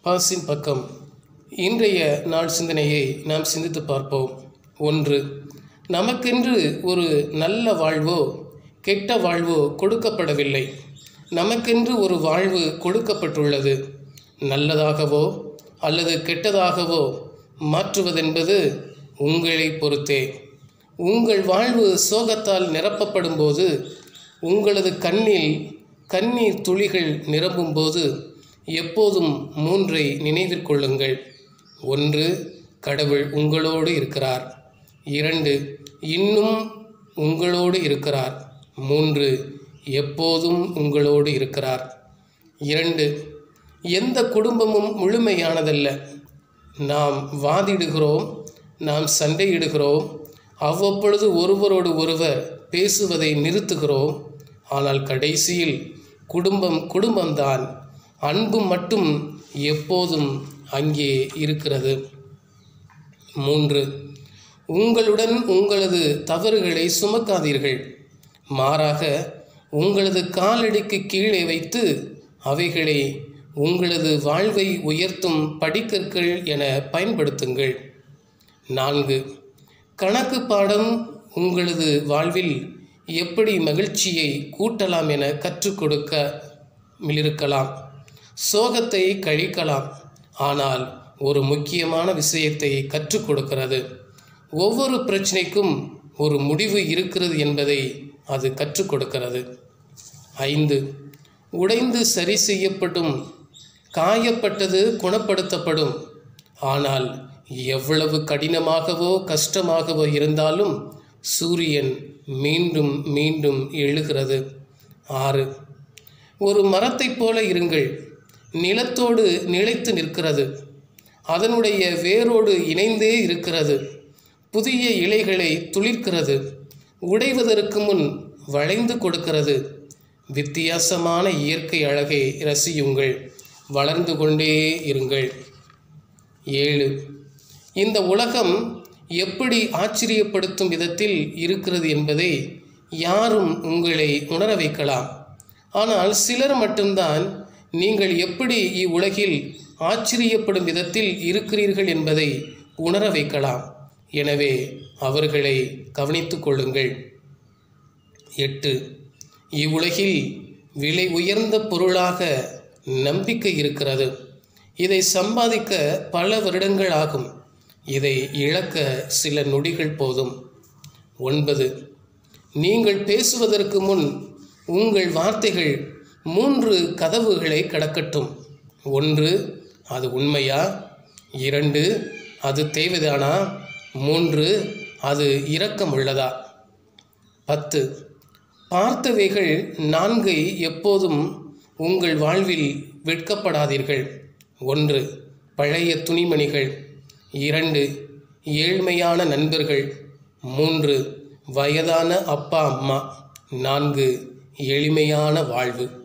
பாசின் பக்கம் இன்றைய நாள் சிந்தனையை நாம் சிந்தித்து பார்ப்போம் ஒன்று நமக்கென்று ஒரு நல்ல வாழ்வோ கெட்ட வாழ்வோ கொடுக்கப்படவில்லை நமக்கென்று ஒரு வாழ்வு கொடுக்கப்பட்டுள்ளது நல்லதாகவோ அல்லது கெட்டதாகவோ மாற்றுவதென்பது உங்களை பொறுத்தே உங்கள் வாழ்வு சோகத்தால் நிரப்பப்படும்போது உங்களது கண்ணில் கண்ணீர் துளிகள் நிரம்பும்போது எப்போதும் மூன்றை நினைவில் கொள்ளுங்கள் ஒன்று கடவுள் உங்களோடு இருக்கிறார் இரண்டு இன்னும் உங்களோடு இருக்கிறார் மூன்று எப்போதும் உங்களோடு இருக்கிறார் இரண்டு எந்த குடும்பமும் முழுமையானதல்ல நாம் வாதிடுகிறோம் நாம் சண்டையிடுகிறோம் அவ்வப்பொழுது ஒருவரோடு ஒருவர் பேசுவதை நிறுத்துகிறோம் ஆனால் கடைசியில் குடும்பம் குடும்பம்தான் அன்பு மட்டும் எப்போதும் அங்கே இருக்கிறது மூன்று உங்களுடன் உங்களது தவறுகளை சுமக்காதீர்கள் மாறாக உங்களது காலடிக்கு கீழே வைத்து அவைகளை உங்களது வாழ்வை உயர்த்தும் படிக்கற்கள் என பயன்படுத்துங்கள் நான்கு கணக்கு பாடம் உங்களது வாழ்வில் எப்படி மகிழ்ச்சியை கூட்டலாம் என கற்றுக் கொடுக்க இருக்கலாம் சோகத்தை கழிக்கலாம் ஆனால் ஒரு முக்கியமான விஷயத்தை கற்றுக் கொடுக்கிறது ஒவ்வொரு பிரச்சனைக்கும் ஒரு முடிவு இருக்கிறது என்பதை அது கற்றுக் கொடுக்கிறது ஐந்து உடைந்து சரி செய்யப்படும் காயப்பட்டது குணப்படுத்தப்படும் ஆனால் எவ்வளவு கடினமாகவோ கஷ்டமாகவோ இருந்தாலும் சூரியன் மீண்டும் மீண்டும் எழுகிறது ஆறு ஒரு மரத்தைப் போல இருங்கள் நிலத்தோடு நிலைத்து நிற்கிறது அதனுடைய வேரோடு இணைந்தே இருக்கிறது புதிய இலைகளை துளிர்க்கிறது உடைவதற்கு முன் வளைந்து கொடுக்கிறது வித்தியாசமான இயற்கை அழகை ரசியுங்கள் வளர்ந்து கொண்டே இருங்கள் ஏழு இந்த உலகம் எப்படி ஆச்சரியப்படுத்தும் விதத்தில் இருக்கிறது என்பதை யாரும் உங்களை உணர வைக்கலாம் ஆனால் சிலர் மட்டும்தான் நீங்கள் எப்படி இவ்வுலகில் ஆச்சரியப்படும் விதத்தில் இருக்கிறீர்கள் என்பதை உணர வைக்கலாம் எனவே அவர்களை கவனித்து கொள்ளுங்கள் எட்டு இவ்வுலகில் விலை உயர்ந்த பொருளாக நம்பிக்கை இருக்கிறது இதை சம்பாதிக்க பல வருடங்கள் ஆகும் இதை இழக்க சில நொடிகள் போதும் ஒன்பது நீங்கள் பேசுவதற்கு முன் உங்கள் வார்த்தைகள் மூன்று கதவுகளை கடக்கட்டும் ஒன்று அது உண்மையா இரண்டு அது தேவைதானா மூன்று அது இரக்கம் உள்ளதா பத்து பார்த்தவைகள் நான்கை எப்போதும் உங்கள் வாழ்வில் வெட்கப்படாதீர்கள் ஒன்று பழைய துணிமணிகள் இரண்டு ஏழ்மையான நண்பர்கள் மூன்று வயதான அப்பா அம்மா நான்கு எளிமையான வாழ்வு